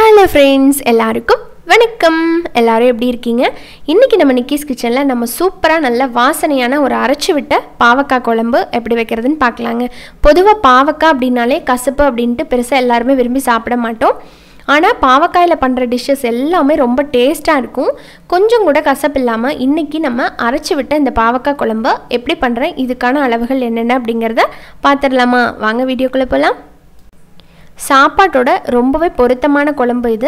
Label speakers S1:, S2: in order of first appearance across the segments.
S1: hello friends எல்லாருக்கும் வணக்கம் எல்லாரும் எப்படி இருக்கீங்க இன்றைக்கி நம்ம நிக்கிஸ் கிச்சனில் நம்ம சூப்பராக நல்ல வாசனையான ஒரு அரைச்சி விட்ட பாவக்காய் குழம்பு எப்படி வைக்கிறதுன்னு பார்க்கலாங்க பொதுவாக பாவக்காய் அப்படின்னாலே கசப்பு அப்படின்ட்டு பெருசாக எல்லாருமே விரும்பி சாப்பிட மாட்டோம் ஆனால் பாவக்காயில் பண்ணுற டிஷ்ஷஸ் எல்லாமே ரொம்ப டேஸ்ட்டாக இருக்கும் கொஞ்சம் கூட கசப்பு இல்லாமல் இன்றைக்கி நம்ம அரைச்சி விட்ட இந்த பாவக்காய் குழம்பு எப்படி பண்ணுறேன் இதுக்கான அளவுகள் என்னென்ன அப்படிங்கிறத பார்த்துடலாமா வாங்க வீடியோக்குள்ளே போகலாம் சாப்பாட்டோட ரொம்பவே பொருத்தமான குழம்பு இது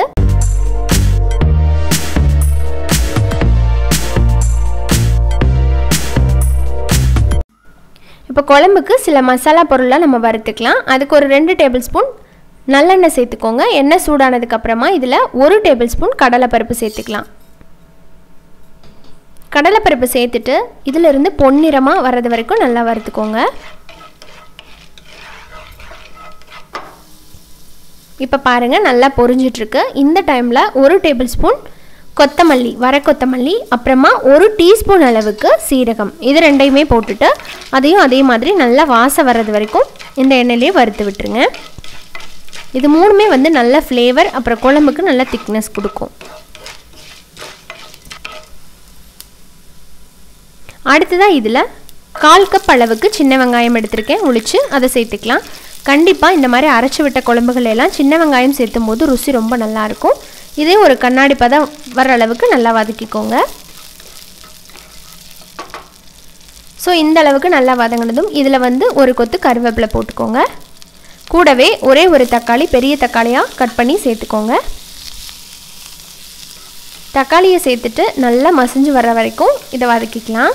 S1: இப்போ குழம்புக்கு சில மசாலா பொருளை நம்ம வறுத்துக்கலாம் அதுக்கு ஒரு ரெண்டு டேபிள் ஸ்பூன் நல்லெண்ணெய் சேர்த்துக்கோங்க எண்ணெய் சூடானதுக்கப்புறமா இதில் ஒரு டேபிள் ஸ்பூன் கடலைப்பருப்பு சேர்த்துக்கலாம் கடலைப்பருப்பு சேர்த்துட்டு இதிலிருந்து பொன்னிறமாக வர்றது வரைக்கும் நல்லா வறுத்துக்கோங்க இப்போ பாருங்கள் நல்லா பொரிஞ்சிட்ருக்கு இந்த டைமில் ஒரு டேபிள் ஸ்பூன் கொத்தமல்லி வர கொத்தமல்லி அப்புறமா ஒரு டீஸ்பூன் அளவுக்கு சீரகம் இது ரெண்டையுமே போட்டுட்டு அதையும் அதே மாதிரி நல்லா வாசம் வர்றது வரைக்கும் இந்த எண்ணெயிலே வறுத்து விட்டுருங்க இது மூணுமே வந்து நல்ல ஃப்ளேவர் அப்புறம் குழம்புக்கு நல்ல திக்னஸ் கொடுக்கும் அடுத்ததாக இதில் கால் கப் அளவுக்கு சின்ன வெங்காயம் எடுத்திருக்கேன் உளிச்சு அதை சேர்த்துக்கலாம் கண்டிப்பாக இந்த மாதிரி அரைச்சி விட்ட குழம்புகள் எல்லாம் சின்ன வெங்காயம் சேர்த்தும் போது ருசி ரொம்ப நல்லாயிருக்கும் இதே ஒரு கண்ணாடி பதம் வர அளவுக்கு நல்லா வதக்கிக்கோங்க ஸோ இந்த அளவுக்கு நல்லா வதங்கினதும் இதில் வந்து ஒரு கொத்து கருவேப்பிலை போட்டுக்கோங்க கூடவே ஒரே ஒரு தக்காளி பெரிய தக்காளியாக கட் பண்ணி சேர்த்துக்கோங்க தக்காளியை சேர்த்துட்டு நல்லா மசிஞ்சு வர்ற வரைக்கும் இதை வதக்கிக்கலாம்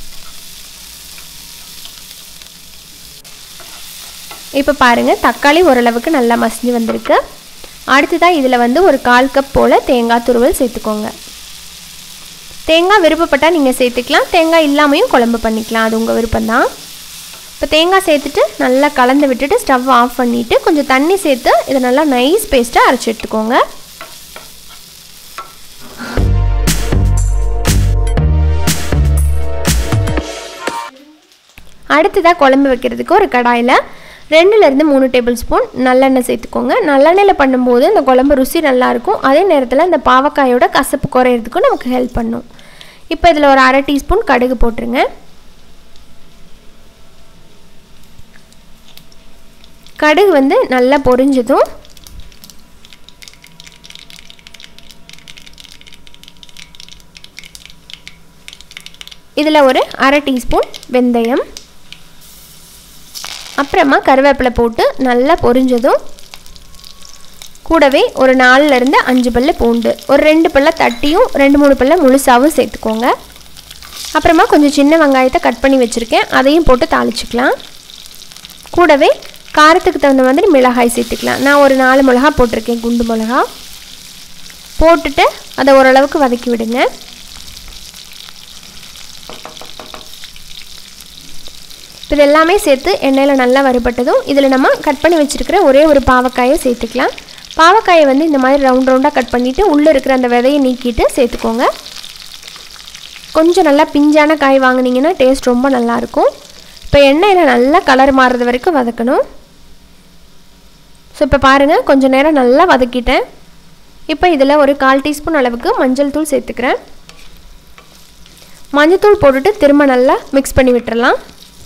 S1: இப்போ பாருங்கள் தக்காளி ஓரளவுக்கு நல்லா மசிஞ்சு வந்திருக்கு அடுத்ததாக இதில் வந்து ஒரு கால் கப் போல் தேங்காய் துருவல் சேர்த்துக்கோங்க தேங்காய் விருப்பப்பட்டால் நீங்கள் சேர்த்துக்கலாம் தேங்காய் இல்லாமையும் குழம்பு பண்ணிக்கலாம் அது உங்கள் விருப்பம்தான் இப்போ தேங்காய் சேர்த்துட்டு நல்லா கலந்து விட்டுட்டு ஸ்டவ் ஆஃப் பண்ணிவிட்டு கொஞ்சம் தண்ணி சேர்த்து இதை நல்லா நைஸ் பேஸ்ட்டாக அரைச்சி எடுத்துக்கோங்க அடுத்ததாக குழம்பு வைக்கிறதுக்கு ஒரு கடாயில் ரெண்டுலேருந்து மூணு டேபிள் ஸ்பூன் நல்லெண்ணெய் சேர்த்துக்கோங்க நல்லெண்ணெயில் பண்ணும்போது இந்த குழம்பு ருசி நல்லாயிருக்கும் அதே நேரத்தில் இந்த பாவக்காயோட கசப்பு குறையிறதுக்கும் நமக்கு ஹெல்ப் பண்ணும் இப்போ இதில் ஒரு அரை டீஸ்பூன் கடுகு போட்டுருங்க கடுகு வந்து நல்லா பொரிஞ்சதும் இதில் ஒரு அரை டீஸ்பூன் வெந்தயம் அப்புறமா கருவேப்பிலை போட்டு நல்லா பொரிஞ்சதும் கூடவே ஒரு நாலுலேருந்து அஞ்சு பல்லு பூண்டு ஒரு ரெண்டு பல்ல தட்டியும் ரெண்டு மூணு பல்ல முழுசாகவும் சேர்த்துக்கோங்க அப்புறமா கொஞ்சம் சின்ன வெங்காயத்தை கட் பண்ணி வச்சுருக்கேன் அதையும் போட்டு தாளிச்சிக்கலாம் கூடவே காரத்துக்கு தகுந்த மாதிரி மிளகாய் சேர்த்துக்கலாம் நான் ஒரு நாலு மிளகா போட்டிருக்கேன் குண்டு மிளகா போட்டுட்டு அதை ஓரளவுக்கு வதக்கி விடுங்க இப்போ இது எல்லாமே சேர்த்து எண்ணெயில் நல்லா வறுபட்டதும் இதில் நம்ம கட் பண்ணி வச்சுருக்கிற ஒரே ஒரு பாவக்காயை சேர்த்துக்கலாம் பாவக்காயை வந்து இந்த மாதிரி ரவுண்ட் ரவுண்டாக கட் பண்ணிவிட்டு உள்ளே இருக்கிற அந்த விதையை நீக்கிட்டு சேர்த்துக்கோங்க கொஞ்சம் நல்லா பிஞ்சான காய் வாங்கினீங்கன்னா டேஸ்ட் ரொம்ப நல்லாயிருக்கும் இப்போ எண்ணெயில் நல்லா கலர் மாறுறது வரைக்கும் வதக்கணும் ஸோ இப்போ பாருங்கள் கொஞ்சம் நேரம் நல்லா வதக்கிட்டேன் இப்போ இதில் ஒரு கால் டீஸ்பூன் அளவுக்கு மஞ்சள் தூள் சேர்த்துக்கிறேன் மஞ்சள் தூள் போட்டுட்டு திரும்ப நல்லா மிக்ஸ் பண்ணி விட்டுறலாம்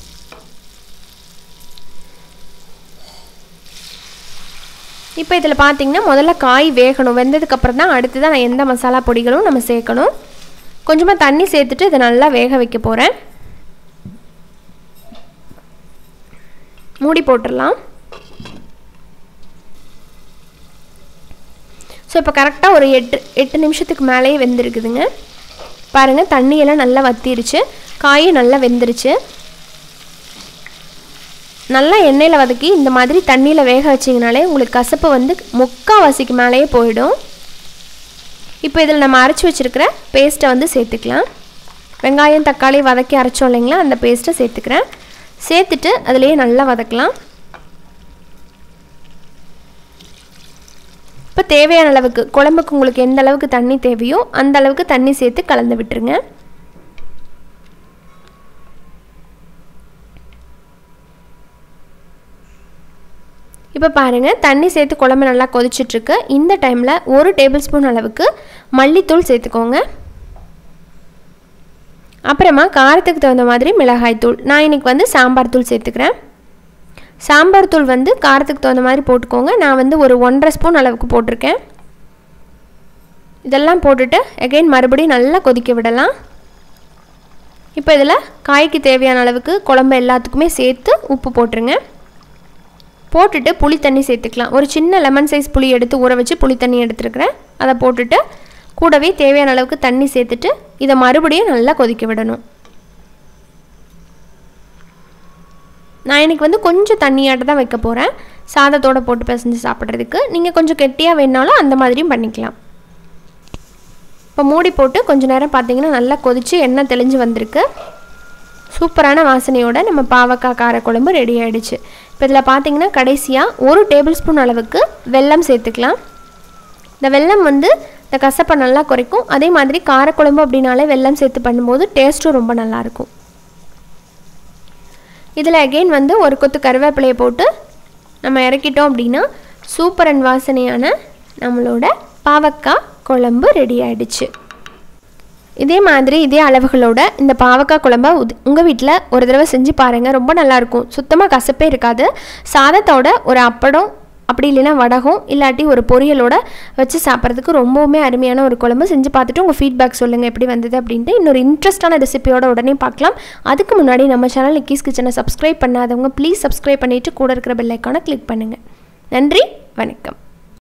S1: இப்போ இதில் பார்த்தீங்கன்னா முதல்ல காய் வேகணும் வெந்ததுக்கப்புறம் தான் அடுத்து தான் நான் எந்த மசாலா பொடிகளும் நம்ம சேர்க்கணும் கொஞ்சமாக தண்ணி சேர்த்துட்டு இதை நல்லா வேக வைக்க போகிறேன் மூடி போட்டுடலாம் ஸோ இப்போ கரெக்டாக ஒரு எட்டு எட்டு நிமிஷத்துக்கு மேலேயே வெந்திருக்குதுங்க பாருங்கள் தண்ணியெல்லாம் நல்லா வத்திருச்சு காயும் நல்லா வெந்துருச்சு நல்லா எண்ணெயில் வதக்கி இந்த மாதிரி தண்ணியில் வேக வச்சிங்கனாலே உங்களுக்கு கசப்பு வந்து முக்கால்வாசிக்கு மேலேயே போயிடும் இப்போ இதில் நம்ம அரைச்சி வச்சுருக்கிற பேஸ்ட்டை வந்து சேர்த்துக்கலாம் வெங்காயம் தக்காளி வதக்கி அரைச்சோம் இல்லைங்களா அந்த பேஸ்ட்டை சேர்த்துக்கிறேன் சேர்த்துட்டு அதுலேயே நல்லா வதக்கலாம் இப்போ தேவையான அளவுக்கு குழம்புக்கு உங்களுக்கு எந்த அளவுக்கு தண்ணி தேவையோ அந்த அளவுக்கு தண்ணி சேர்த்து கலந்து விட்டுருங்க இப்போ பாருங்கள் தண்ணி சேர்த்து குழம்பு நல்லா கொதிச்சிட்ருக்கு இந்த டைமில் ஒரு டேபிள் ஸ்பூன் அளவுக்கு மல்லித்தூள் சேர்த்துக்கோங்க அப்புறமா காரத்துக்கு தகுந்த மாதிரி மிளகாய் தூள் நான் இன்றைக்கி வந்து சாம்பார் தூள் சேர்த்துக்கிறேன் சாம்பார் தூள் வந்து காரத்துக்கு தகுந்த மாதிரி போட்டுக்கோங்க நான் வந்து ஒரு ஒன்றரை ஸ்பூன் அளவுக்கு போட்டிருக்கேன் இதெல்லாம் போட்டுட்டு எகைன் மறுபடியும் நல்லா கொதிக்க விடலாம் இப்போ இதில் காய்க்கு தேவையான அளவுக்கு குழம்பு எல்லாத்துக்குமே சேர்த்து உப்பு போட்டுருங்க போட்டுட்டு புளி தண்ணி சேர்த்துக்கலாம் ஒரு சின்ன லெமன் சைஸ் புளி எடுத்து ஊற வச்சு புளி தண்ணி எடுத்துருக்கிறேன் அதை போட்டுட்டு கூடவே தேவையான அளவுக்கு தண்ணி சேர்த்துட்டு இதை மறுபடியும் நல்லா கொதிக்க விடணும் நான் இன்றைக்கி வந்து கொஞ்சம் தண்ணியாட்ட தான் வைக்க போகிறேன் சாதத்தோடு போட்டு பிசைஞ்சு சாப்பிட்றதுக்கு நீங்கள் கொஞ்சம் கெட்டியாக வேணாலும் அந்த மாதிரியும் பண்ணிக்கலாம் இப்போ மூடி போட்டு கொஞ்ச நேரம் பார்த்தீங்கன்னா நல்லா கொதித்து எண்ணெய் தெளிஞ்சு வந்திருக்கு சூப்பரான வாசனையோட நம்ம பாவக்காய் காரக்குழம்பு ரெடி ஆகிடுச்சு இப்போ இதில் பார்த்தீங்கன்னா கடைசியாக ஒரு டேபிள் ஸ்பூன் அளவுக்கு வெல்லம் சேர்த்துக்கலாம் இந்த வெல்லம் வந்து இந்த கசப்பை நல்லா குறைக்கும் அதே மாதிரி காரக்குழம்பு அப்படின்னாலே வெல்லம் சேர்த்து பண்ணும்போது டேஸ்ட்டும் ரொம்ப நல்லாயிருக்கும் இதில் அகெயின் வந்து ஒரு கொத்து கருவேப்பிலையை போட்டு நம்ம இறக்கிட்டோம் அப்படின்னா சூப்பர் அண்ட் வாசனையான நம்மளோட பாவக்காய் குழம்பு ரெடி ஆயிடுச்சு இதே மாதிரி இதே அளவுகளோட இந்த பாவக்காய் குழம்ப உங்கள் வீட்டில் ஒரு தடவை செஞ்சு பாருங்கள் ரொம்ப நல்லாயிருக்கும் சுத்தமாக கசப்பே இருக்காது சாதத்தோட ஒரு அப்படம் அப்படி இல்லைன்னா வடகம் இல்லாட்டி ஒரு பொரியலோட வச்சு சாப்பிட்றதுக்கு ரொம்பவுமே அருமையான ஒரு குழம்பு செஞ்சு பார்த்துட்டு உங்கள் ஃபீட்பேக் சொல்லுங்கள் எப்படி வந்தது அப்படின்ட்டு இன்னொரு இன்ட்ரெஸ்டான ரெசிபியோட உடனே பார்க்கலாம் அதுக்கு முன்னாடி நம்ம சேனல் நிக்கீஸ் கிச்சனை சப்ஸ்கிரைப் பண்ணாதவங்க ப்ளீஸ் சப்ஸ்கிரைப் பண்ணிவிட்டு கூட இருக்கிற பெல் ஐக்கானை கிளிக் பண்ணுங்கள் நன்றி வணக்கம்